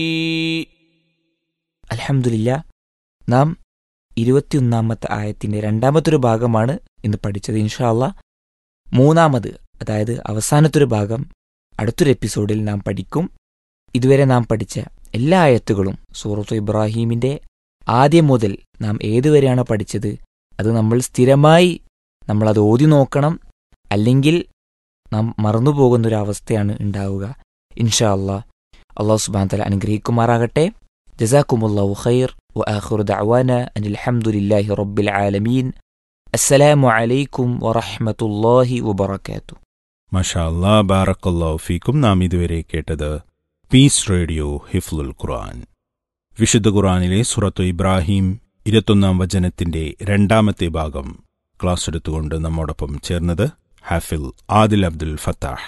അലഹമില്ല നാം ഇരുപത്തിയൊന്നാമത്തെ ആയത്തിന്റെ രണ്ടാമത്തൊരു ഭാഗമാണ് ഇന്ന് പഠിച്ചത് ഇൻഷാല്ല മൂന്നാമത് അതായത് അവസാനത്തൊരു ഭാഗം അടുത്തൊരു എപ്പിസോഡിൽ നാം പഠിക്കും ഇതുവരെ നാം പഠിച്ച എല്ലാ ആയത്തുകളും സൂറത്തു ഇബ്രാഹീമിന്റെ ആദ്യം മുതൽ നാം ഏതുവരെയാണ് പഠിച്ചത് അത് നമ്മൾ സ്ഥിരമായി നമ്മൾ അത് ഓതി നോക്കണം അല്ലെങ്കിൽ നാം മറന്നുപോകുന്ന ഒരു അവസ്ഥയാണ് ഉണ്ടാവുക ഇൻഷാ അല്ലാ അള്ളാഹു സുബാൻ തല അനുഗ്രഹിക്കുമാറാകട്ടെ ജസാക്കുമുല്ലാഹു ഖൈർ وآخر دعوانا أن الحمد لله رب العالمين السلام عليكم ورحمة الله وبركاته മഷാ അല്ലാ ബാറക്കല്ലാഹു ഫീക്കും നാം ഇതുവരെ കേട്ടത് പീസ് റേഡിയോ ഹിഫ്ലുൽ ഖുർആൻ വിശുദ്ധ ഖുർആനിലെ സുറത്തു ഇബ്രാഹിം ഇരുപത്തൊന്നാം വചനത്തിന്റെ രണ്ടാമത്തെ ഭാഗം ക്ലാസ് എടുത്തുകൊണ്ട് നമ്മോടൊപ്പം ചേർന്നത് ഹാഫിൽ ആദിൽ അബ്ദുൽ ഫത്താഹ്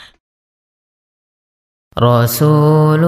رسول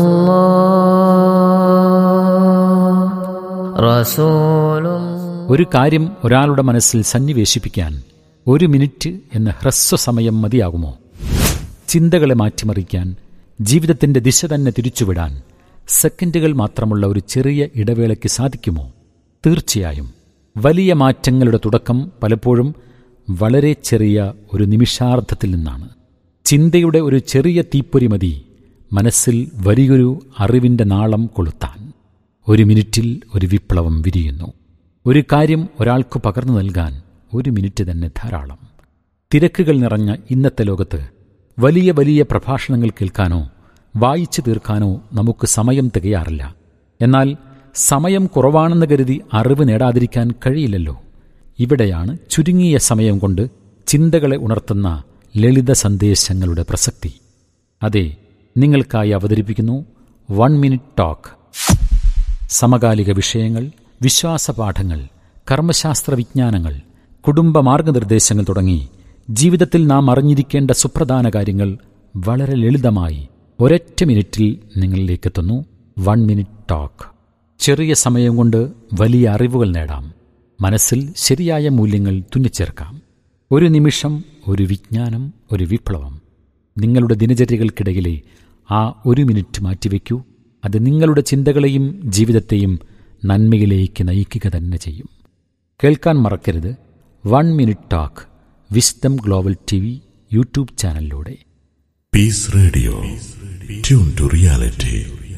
الله رسول الله ഒരു കാര്യം ഒരാളുടെ മനസ്സിൽ സന്നിവേശിപ്പിക്കാൻ ഒരു മിനിറ്റ് എന്ന ഹ്രസ്വസമയം മതിയാകുമോ ചിന്തകളെ മാറ്റിമറിക്കാൻ ജീവിതത്തിന്റെ ദിശ തന്നെ തിരിച്ചുവിടാൻ സെക്കൻഡുകൾ മാത്രമുള്ള ഒരു ചെറിയ ഇടവേളയ്ക്ക് സാധിക്കുമോ തീർച്ചയായും വലിയ മാറ്റങ്ങളുടെ തുടക്കം പലപ്പോഴും വളരെ ചെറിയ ഒരു നിമിഷാർദ്ധത്തിൽ നിന്നാണ് ചിന്തയുടെ ഒരു ചെറിയ തീപ്പൊരി മതി മനസ്സിൽ വലിയൊരു അറിവിന്റെ നാളം കൊളുത്താൻ ഒരു മിനിറ്റിൽ ഒരു വിപ്ലവം വിരിയുന്നു ഒരു കാര്യം ഒരാൾക്ക് പകർന്നു നൽകാൻ ഒരു മിനിറ്റ് തന്നെ ധാരാളം തിരക്കുകൾ നിറഞ്ഞ ഇന്നത്തെ ലോകത്ത് വലിയ വലിയ പ്രഭാഷണങ്ങൾ കേൾക്കാനോ വായിച്ചു തീർക്കാനോ നമുക്ക് സമയം തികയാറില്ല എന്നാൽ സമയം കുറവാണെന്ന് കരുതി അറിവ് നേടാതിരിക്കാൻ കഴിയില്ലല്ലോ ഇവിടെയാണ് ചുരുങ്ങിയ സമയം കൊണ്ട് ചിന്തകളെ ഉണർത്തുന്ന ലളിത സന്ദേശങ്ങളുടെ പ്രസക്തി അതെ നിങ്ങൾക്കായി അവതരിപ്പിക്കുന്നു വൺ മിനിറ്റ് ടോക്ക് സമകാലിക വിഷയങ്ങൾ വിശ്വാസപാഠങ്ങൾ കർമ്മശാസ്ത്ര വിജ്ഞാനങ്ങൾ കുടുംബ മാർഗനിർദ്ദേശങ്ങൾ തുടങ്ങി ജീവിതത്തിൽ നാം അറിഞ്ഞിരിക്കേണ്ട സുപ്രധാന കാര്യങ്ങൾ വളരെ ലളിതമായി ഒരൊറ്റ മിനിറ്റിൽ നിങ്ങളിലേക്കെത്തുന്നു വൺ മിനിറ്റ് ടോക്ക് ചെറിയ സമയം കൊണ്ട് വലിയ അറിവുകൾ നേടാം മനസ്സിൽ ശരിയായ മൂല്യങ്ങൾ തുന്നിച്ചേർക്കാം ഒരു നിമിഷം ഒരു വിജ്ഞാനം ഒരു വിപ്ലവം നിങ്ങളുടെ ദിനചര്യകൾക്കിടയിലെ ആ ഒരു മിനിറ്റ് മാറ്റിവെക്കൂ അത് നിങ്ങളുടെ ചിന്തകളെയും ജീവിതത്തെയും നന്മയിലേക്ക് നയിക്കുക തന്നെ ചെയ്യും കേൾക്കാൻ മറക്കരുത് one minute talk wisdom global T V YouTube ചാനലിലൂടെ Peace Radio. Tune to reality.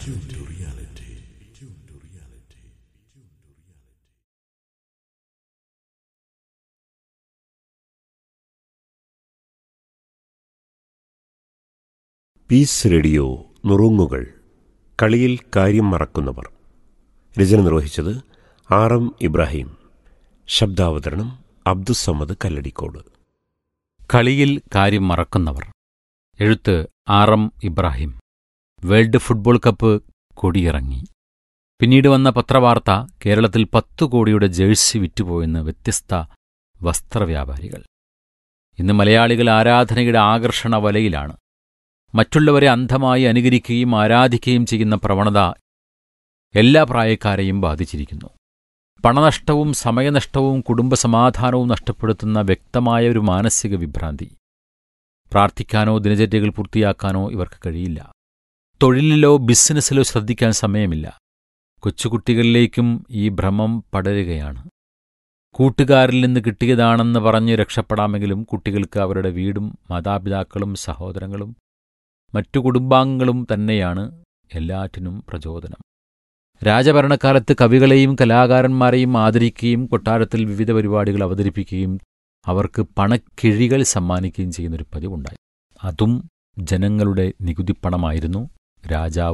Peace Radio നുറുങ്ങുകൾ കളിയിൽ കാര്യം മറക്കുന്നവർ രചന നിർവഹിച്ചത് ആർ എം ഇബ്രാഹിം ശബ്ദാവതരണം അബ്ദുസമ്മദ് കല്ലടിക്കോട് കളിയിൽ കാര്യം മറക്കുന്നവർ എഴുത്ത് R M Ibrahim world football cup കൊടിയിറങ്ങി പിന്നീട് വന്ന പത്രവാർത്ത കേരളത്തിൽ പത്തു കോടിയുടെ ജേഴ്സി വിറ്റുപോയെന്ന് വ്യത്യസ്ത വസ്ത്രവ്യാപാരികൾ ഇന്ന് മലയാളികൾ ആരാധനയുടെ ആകർഷണ വലയിലാണ് മറ്റുള്ളവരെ അന്ധമായി അനുകരിക്കുകയും ആരാധിക്കുകയും ചെയ്യുന്ന പ്രവണത എല്ലാ പ്രായക്കാരെയും ബാധിച്ചിരിക്കുന്നു പണനഷ്ടവും സമയനഷ്ടവും കുടുംബസമാധാനവും നഷ്ടപ്പെടുത്തുന്ന വ്യക്തമായ ഒരു മാനസിക വിഭ്രാന്തി പ്രാർത്ഥിക്കാനോ ദിനചര്യകൾ പൂർത്തിയാക്കാനോ ഇവർക്ക് കഴിയില്ല തൊഴിലിലോ ബിസിനസ്സിലോ ശ്രദ്ധിക്കാൻ സമയമില്ല കൊച്ചുകുട്ടികളിലേക്കും ഈ ഭ്രമം പടരുകയാണ് കൂട്ടുകാരിൽ നിന്ന് കിട്ടിയതാണെന്ന് പറഞ്ഞ് രക്ഷപ്പെടാമെങ്കിലും കുട്ടികൾക്ക് അവരുടെ വീടും മാതാപിതാക്കളും സഹോദരങ്ങളും മറ്റു കുടുംബാംഗങ്ങളും തന്നെയാണ് എല്ലാറ്റിനും പ്രചോദനം രാജഭരണകാലത്ത് കവികളെയും കലാകാരന്മാരെയും ആദരിക്കുകയും കൊട്ടാരത്തിൽ വിവിധ പരിപാടികൾ അവതരിപ്പിക്കുകയും അവർക്ക് പണക്കിഴികൾ സമ്മാനിക്കുകയും ചെയ്യുന്നൊരു പതിവുണ്ടായി അതും ജനങ്ങളുടെ നികുതിപ്പണമായിരുന്നു രാജാവ്